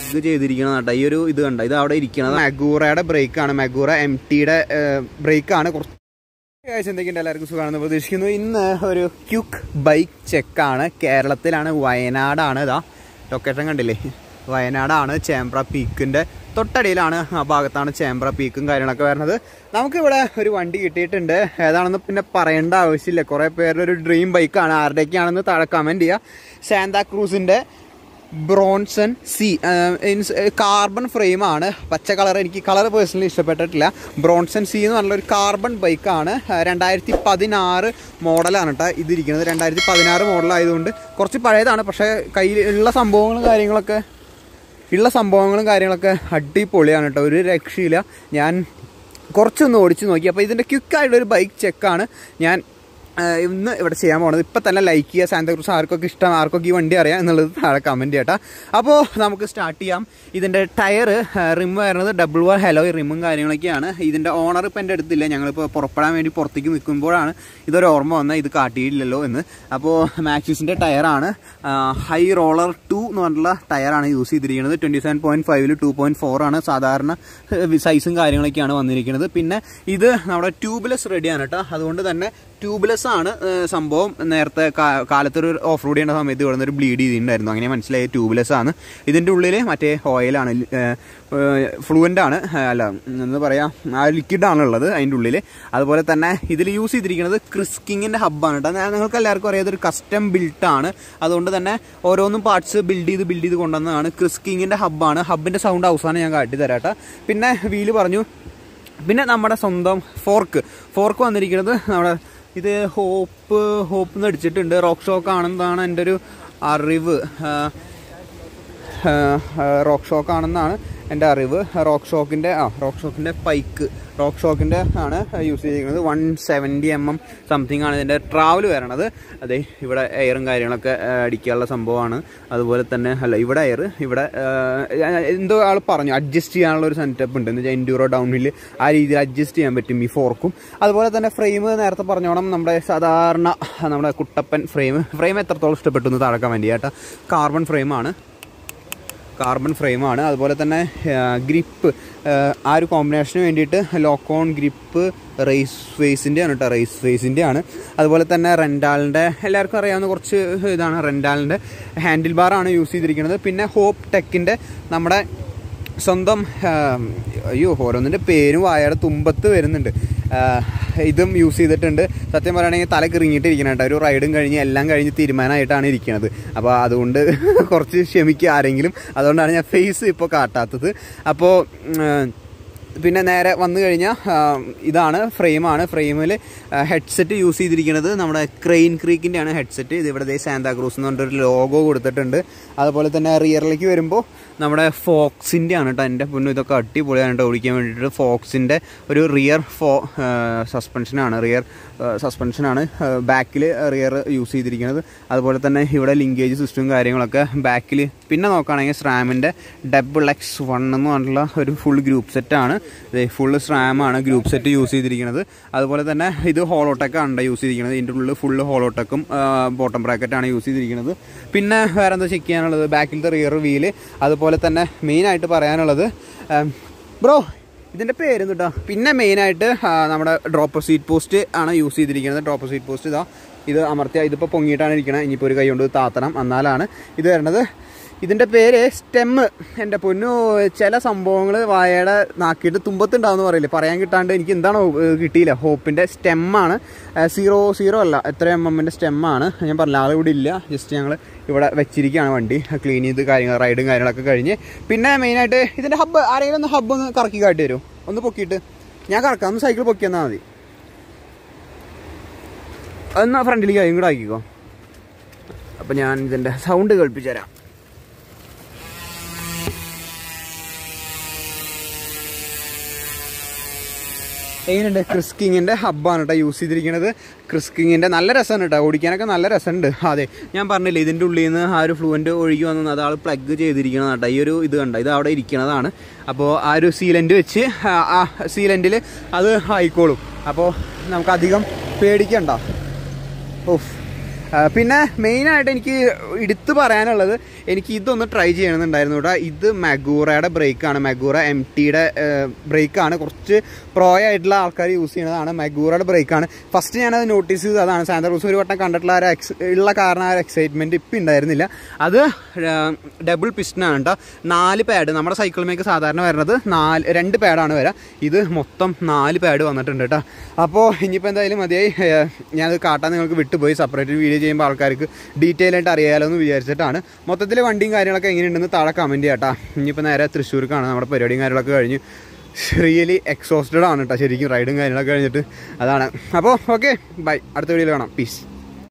plug ചെയ്തിരിക്കണം കേട്ടോ ഈ ഒരു ഇത് കണ്ട ഇത് അവിടെ ഇരിക്കുന്നത് മെഗൂറയുടെ ബ്രേക്കാണ് മെഗൂറ എം ടിയുടെ ബ്രേക്കാണ് കുറച്ച് guys, എന്തൊക്കെയുണ്ട് എല്ലാവർക്കും സുഖമാണെന്ന് പ്രതീക്ഷിക്കുന്നു ഇന്ന് ഒരു ക്യുക്ക് ബൈക്ക് ചെക്കാണ് കേരളത്തിലാണ് വയനാടാണ് ഇതാ ലൊക്കേഷൻ കണ്ടില്ലേ വയനാടാണ് ചേമ്പ്ര പീക്കിൻ്റെ തൊട്ടടിയിലാണ് ആ ഭാഗത്താണ് ചേമ്പ്ര പീക്കും കാര്യങ്ങളൊക്കെ വരുന്നത് നമുക്കിവിടെ ഒരു വണ്ടി കിട്ടിയിട്ടുണ്ട് ഏതാണെന്ന് പിന്നെ പറയേണ്ട ആവശ്യമില്ല കുറേ പേരുടെ ഒരു ഡ്രീം ബൈക്കാണ് ആരുടെയൊക്കെയാണെന്ന് താഴെ കമൻറ്റ് ചെയ്യുക സാന്താ ക്രൂസിൻ്റെ ബ്രോൺസൺ സി കാർബൺ ഫ്രെയിം ആണ് പച്ച കളർ എനിക്ക് കളർ പേഴ്സണലി ഇഷ്ടപ്പെട്ടിട്ടില്ല ബ്രോൺസൺ സി എന്ന് പറഞ്ഞ ഒരു കാർബൺ ബൈക്കാണ് രണ്ടായിരത്തി പതിനാറ് മോഡലാണ് കേട്ടോ ഇതിരിക്കുന്നത് രണ്ടായിരത്തി പതിനാറ് മോഡലായതുകൊണ്ട് കുറച്ച് പഴയതാണ് പക്ഷേ കയ്യിൽ ഉള്ള സംഭവങ്ങളും കാര്യങ്ങളൊക്കെ ഉള്ള സംഭവങ്ങളും കാര്യങ്ങളൊക്കെ അടിപൊളിയാണ് കേട്ടോ ഒരു രക്ഷയില്ല ഞാൻ കുറച്ചൊന്ന് ഓടിച്ച് നോക്കി അപ്പോൾ ഇതിൻ്റെ ക്വിക്കായിട്ടുള്ളൊരു ബൈക്ക് ചെക്കാണ് ഞാൻ ആ, ഇന്ന് ഇവിടെ ചെയ്യാൻ പോകുന്നത് ഇപ്പം തന്നെ ലൈക്ക് ചെയ്യുക സാന്താക്രൂസ് ആർക്കൊക്കെ ഇഷ്ടം ആർക്കൊക്കെ ഈ വണ്ടി അറിയാം എന്നുള്ളത് താഴെ കമൻറ്റ് ചെയ്യട്ടാ അപ്പോൾ നമുക്ക് സ്റ്റാർട്ട് ചെയ്യാം ഇതിൻ്റെ ടയർ റിം വരുന്നത് ഡബിൾ വാർ ഹെലോ റിമും കാര്യങ്ങളൊക്കെയാണ് ഇതിൻ്റെ ഓണർ ഇപ്പം എൻ്റെ അടുത്തില്ല ഞങ്ങളിപ്പോൾ പുറപ്പെടാൻ വേണ്ടി പുറത്തേക്ക് നിൽക്കുമ്പോഴാണ് ഇതൊരു ഓർമ്മ വന്നത് ഇത് കാട്ടിയില്ലല്ലോ എന്ന് അപ്പോൾ മാക്സിസിൻ്റെ ടയറാണ് ഹൈ റോളർ ടു എന്ന് പറഞ്ഞിട്ടുള്ള ടയറാണ് യൂസ് ചെയ്തിരിക്കുന്നത് ട്വൻറ്റി സെവൻ പോയിൻറ്റ് ഫൈവിൽ ടു പോയിൻറ്റ് ഫോർ ആണ് സാധാരണ സൈസും കാര്യങ്ങളൊക്കെയാണ് വന്നിരിക്കുന്നത് പിന്നെ ഇത് നമ്മുടെ ട്യൂബ്ലെസ് റെഡിയാണ് കേട്ടോ അതുകൊണ്ട് തന്നെ ട്യൂബ്ലെസ് ആണ് ഏഹ്, സംഭവം നേരത്തെ കാ- കാലത്തൊരു ഓഫ് റോഡ് ചെയ്യുന്ന സമയത്ത് ഇവിടെ ഒരു ബ്ലീഡ് ചെയ്തിട്ടുണ്ടായിരുന്നു അങ്ങനെ മനസ്സിലായി ട്യൂബ്ലെസ് ആണ് ഇതിൻ്റെ ഉള്ളിൽ മറ്റേ ഓയിലാണ് ഫ്ലുവൻ്റ് ആണ് ഏഹ്, അല്ല എന്ന് പറയാം ആ ലിക്വിഡ് ആണ് ഉള്ളത് അതിൻ്റെ ഉള്ളിൽ അതുപോലെ തന്നെ ഇതിൽ യൂസ് ചെയ്തിരിക്കുന്നത് ക്രിസ്കിങ്ങിൻ്റെ ഹബ്ബാണ് കേട്ടോ ഞാൻ- നിങ്ങൾക്ക് എല്ലാവർക്കും അറിയാം ഇതൊരു കസ്റ്റം ബിൽട്ടാണ് അതുകൊണ്ട് തന്നെ ഓരോന്നും പാർട്സ് ബിൽഡ് ചെയ്ത് ബിൽഡ് ചെയ്ത് കൊണ്ടുവന്നതാണ് ക്രിസ്കിങ്ങിൻ്റെ ഹബ്ബാണ് ഹബ്ബിൻ്റെ സൗണ്ട് അവസാനം ഞാൻ കാട്ടി തരാം കേട്ടോ പിന്നെ വീല് പറഞ്ഞു പിന്നെ നമ്മുടെ സ്വന്തം ഫോർക്ക് ഫോർക്ക് വന്നിരിക്കുന്നത് നമ്മുടെ ഇത് ഹോപ്പ് ഹോപ്പ് എന്ന് അടിച്ചിട്ടുണ്ട് റോക്ക് ഷോക്ക് ആണെന്നാണ് എൻ്റെ ഒരു അറിവ് ആ, ആ, റോക്ക് ഷോക്ക് ആണെന്നാണ് എൻ്റെ അറിവ് റോക്ക് ഷോക്കിൻ്റെ ആ റോക്ക് ഷോക്കിൻ്റെ പൈക്ക് റോക്ക് ഷോക്കിൻ്റെ ആണ് യൂസ് ചെയ്തിരിക്കുന്നത് one seventy M M something ആണ് ഇതിൻ്റെ ട്രാവൽ വരണത് അതെ ഇവിടെ എയറും കാര്യങ്ങളൊക്കെ ആ, അടിക്കാനുള്ള സംഭവമാണ് അതുപോലെ തന്നെ അല്ല ഇവിടെ എയർ ഇവിടെ ആ, എന്തോ ആൾ പറഞ്ഞു അഡ്ജസ്റ്റ് ചെയ്യാനുള്ള ഒരു സെറ്റപ്പ് ഉണ്ട് എന്ന് വെച്ചാൽ എൻഡ്യൂറോ ഡൗൺ ഹിൽ ആ രീതിയിൽ അഡ്ജസ്റ്റ് ചെയ്യാൻ പറ്റും ഈ ഫോർക്കും അതുപോലെ തന്നെ ഫ്രെയിം നേരത്തെ പറഞ്ഞോണം നമ്മുടെ സാധാരണ നമ്മുടെ കുട്ടപ്പൻ ഫ്രെയിം ഫ്രെയിം എത്രത്തോളം ഇഷ്ടപ്പെട്ടു എന്ന് താഴെ കമൻറ്റ് ചെയ്യാം കേട്ടോ കാർബൺ ഫ്രെയിമാണ് കാർബൺ ഫ്രെയിമാണ് അതുപോലെ തന്നെ ഗ്രിപ്പ് ആ ഒരു കോമ്പിനേഷന് വേണ്ടിയിട്ട് ലോക്കോൺ ഗ്രിപ്പ് റേസ് ഫേസിൻ്റെ ആണ് കേട്ടോ റേസ് ഫേസിൻ്റെ ആണ് അതുപോലെ തന്നെ റെൻഡാളിൻ്റെ എല്ലാവർക്കും അറിയാവുന്ന കുറച്ച് ഇതാണ് റെൻഡാളിൻ്റെ ഹാൻഡിൽ ബാറാണ് യൂസ് ചെയ്തിരിക്കുന്നത് പിന്നെ ഹോപ്പ് ടെക്കിൻ്റെ നമ്മുടെ സ്വന്തം ആ, അയ്യോ ഓരോന്നിൻ്റെ പേരും വായയുടെ തുമ്പത്ത് വരുന്നുണ്ട് ആ, ഇതും യൂസ് ചെയ്തിട്ടുണ്ട് സത്യം പറയുകയാണെങ്കിൽ തല കിറങ്ങിയിട്ടിരിക്കണം കേട്ടോ ഒരു റൈഡും കഴിഞ്ഞ് എല്ലാം കഴിഞ്ഞ് തീരുമാനമായിട്ടാണ് ഇരിക്കുന്നത് അപ്പോൾ അതുകൊണ്ട് കുറച്ച് ക്ഷമിക്കുക ആരെങ്കിലും അതുകൊണ്ടാണ് ഞാൻ ഫേസ് ഇപ്പോൾ കാട്ടാത്തത് അപ്പോൾ പിന്നെ നേരെ വന്നു കഴിഞ്ഞാൽ ഇതാണ് ഫ്രെയിമാണ് ഫ്രെയിമിൽ ഹെഡ്സെറ്റ് യൂസ് ചെയ്തിരിക്കുന്നത് നമ്മുടെ ക്രെയിൻ ക്രീക്കിൻ്റെ ആണ് ഹെഡ്സെറ്റ് ഇത് ഇവിടെ ദേ സാന്താക്രൂസ് എന്ന് പറഞ്ഞൊരു ലോഗോ കൊടുത്തിട്ടുണ്ട് അതുപോലെ തന്നെ റിയറിലേക്ക് വരുമ്പോൾ നമ്മുടെ ഫോക്സിൻ്റെ ആണ് കേട്ടോ എൻ്റെ പൊന്നു ഇതൊക്കെ അടിപൊളിയാണ് കേട്ടോ ഓടിക്കാൻ വേണ്ടിയിട്ട് ഫോക്സിൻ്റെ ഒരു റിയർ ഫോ സസ്പെൻഷനാണ് റിയർ സസ്പെൻഷനാണ് ബാക്കിൽ റിയർ യൂസ് ചെയ്തിരിക്കുന്നത് അതുപോലെ തന്നെ ഇവിടെ ലിങ്കേജ് സിസ്റ്റവും കാര്യങ്ങളൊക്കെ ബാക്കിൽ പിന്നെ നോക്കുകയാണെങ്കിൽ സ്രാമിൻ്റെ ഡബിൾ എക്സ് വൺ എന്ന് പറഞ്ഞിട്ടുള്ള ഒരു ഫുൾ ഗ്രൂപ്പ് സെറ്റാണ് ഫുൾ സ്രാമാണ് ഗ്രൂപ്പ് സെറ്റ് യൂസ് ചെയ്തിരിക്കുന്നത് അതുപോലെ തന്നെ ഇത് ഹോളോടെക്കാണ് യൂസ് ചെയ്തിരിക്കുന്നത് ഇതിൻ്റെ ഉള്ളിൽ ഫുള്ള് ഹോളോടെക്കും ബോട്ടം ബ്രാക്കറ്റാണ് യൂസ് ചെയ്തിരിക്കുന്നത് പിന്നെ വേറെ എന്താ ചെക്ക് ചെയ്യാനുള്ളത് ബാക്കിലത്തെ റിയർ വീല് അതുപോലെ തന്നെ മെയിനായിട്ട് പറയാനുള്ളത് ബ്രോ ഇതിൻ്റെ പേര് കേട്ടോ പിന്നെ മെയിനായിട്ട് നമ്മുടെ ഡ്രോപ്പർ സീറ്റ് പോസ്റ്റ് ആണ് യൂസ് ചെയ്തിരിക്കുന്നത് ഡ്രോപ്പർ സീറ്റ് പോസ്റ്റ് ഇതാ ഇത് അമർത്തിയ ഇതിപ്പോൾ പൊങ്ങിയിട്ടാണ് ഇരിക്കുന്നത് ഇനിയിപ്പോൾ ഒരു കൈ കൊണ്ട് താത്തണം എന്നാലാണ് ഇത് വരണത് ഇതിൻ്റെ പേര് സ്റ്റെമ്മ് എൻ്റെ പൊന്നു ചില സംഭവങ്ങൾ വായയുടെ നാക്കിയിട്ട് തുമ്പത്തുണ്ടാവുമെന്ന് പറയില്ലേ പറയാൻ കിട്ടാണ്ട് എനിക്ക് എന്താണോ ഏഹ്, കിട്ടിയില്ല ഹോപ്പിൻ്റെ സ്റ്റെമ്മാണ് സീറോ സീറോ അല്ല എത്ര എം എമ്മിൻ്റെ സ്റ്റെമ്മാണ് ഞാൻ പറഞ്ഞില്ല ആൾ ഇവിടെ ഇല്ല ജസ്റ്റ് ഞങ്ങൾ ഇവിടെ വെച്ചിരിക്കുകയാണ് വണ്ടി ക്ലീൻ ചെയ്ത് കാര്യങ്ങൾ റൈഡും കാര്യങ്ങളൊക്കെ കഴിഞ്ഞ് പിന്നെ മെയിനായിട്ട് ഇതിൻ്റെ ഹബ്ബ് ആരെങ്കിലും ഒന്ന് ഹബ്ബ് ഒന്ന് കറക്കി കാട്ടി തരും ഒന്ന് പൊക്കിയിട്ട് ഞാൻ കറക്കാം ഒന്ന് സൈക്കിൾ പൊക്കി തന്നാൽ മതി ഒന്ന് ഫ്രണ്ടിലേക്ക് കൈയും കൂടെ ആക്കിക്കോ അപ്പം ഞാൻ ഇതിൻ്റെ സൗണ്ട് കേൾപ്പിച്ചു തരാം എങ്ങനെയുണ്ട് ക്രിസ്കിങ്ങിൻ്റെ ഹബ്ബാണ് കേട്ടോ യൂസ് ചെയ്തിരിക്കുന്നത് ക്രിസ്കിങ്ങിൻ്റെ നല്ല രസമാണ് കേട്ടോ ഓടിക്കാനൊക്കെ നല്ല രസമുണ്ട് അതെ ഞാൻ പറഞ്ഞില്ലേ ഇതിൻ്റെ ഉള്ളിൽ നിന്ന് ആ ഒരു ഫ്ലുവൻ്റ് ഒഴുകി വന്നത് അത് ആൾ പ്ലഗ് ചെയ്തിരിക്കണതാണ് കേട്ടോ ഈ ഒരു ഇത് കണ്ട ഇത് അവിടെ ഇരിക്കണതാണ് അപ്പോൾ ആ ഒരു സീലൻ്റ് വെച്ച് ആ- ആ സീലൻറ്റിൽ അത് ആയിക്കോളും അപ്പോൾ നമുക്കധികം പേടിക്കണ്ട ഓഫ് ആ, പിന്നെ മെയിനായിട്ട് എനിക്ക് എടുത്തു പറയാനുള്ളത് എനിക്ക് ഇതൊന്ന് ട്രൈ ചെയ്യണമെന്നുണ്ടായിരുന്നു കേട്ടോ ഇത് മഗൂറയുടെ ബ്രേക്കാണ് മഗൂറ എം ടിയുടെ ബ്രേക്കാണ് കുറച്ച് പ്രോ ആയിട്ടുള്ള ആൾക്കാർ യൂസ് ചെയ്യുന്നതാണ് മഗൂറയുടെ ബ്രേക്കാണ് ഫസ്റ്റ് ഞാനത് നോട്ടീസ് ചെയ്തത് അതാണ് സാന്താക്രൂസ് ഒരു വട്ടം കണ്ടിട്ടുള്ള ആ ഒരു എക്സ് ഉള്ള കാരണം ആ ഒരു എക്സൈറ്റ്മെൻറ്റ് ഇപ്പം ഉണ്ടായിരുന്നില്ല അത് ഡബിൾ പിസ്റ്റനാണ് കേട്ടോ നാല് പാഡ് നമ്മുടെ സൈക്കിൾ മേക്ക് സാധാരണ വരുന്നത് നാല് രണ്ട് പാഡാണ് വരിക ഇത് മൊത്തം നാല് പാഡ് വന്നിട്ടുണ്ട് കേട്ടോ അപ്പോൾ ഇനിയിപ്പോൾ എന്തായാലും മതിയായി ഏഹ്, ഞാനത് കാട്ടാൻ നിങ്ങൾക്ക് വിട്ടുപോയി സെപ്പറേറ്റ് വീഡിയോ ചെയ്യുമ്പോൾ ആൾക്കാർക്ക് ഡീറ്റെയിൽ ആയിട്ട് അറിയാലോ എന്ന് വിചാരിച്ചിട്ടാണ് മൊത്തത്തിൽ വണ്ടിയും കാര്യങ്ങളൊക്കെ എങ്ങനെയുണ്ടെന്ന് താഴെ കമൻറ്റ് ചെയ്യാം കേട്ടോ ഇനിയിപ്പോൾ നേരെ തൃശ്ശൂർക്കാണ് നമ്മുടെ പരിപാടിയും കാര്യങ്ങളൊക്കെ കഴിഞ്ഞ് റിയലി എക്സോസ്റ്റഡ് ആണ് കേട്ടോ ശരിക്കും റൈഡും കാര്യങ്ങളൊക്കെ കഴിഞ്ഞിട്ട് അതാണ് അപ്പോൾ ഓക്കെ ബൈ അടുത്ത വീഡിയോയിൽ കാണാം പീസ്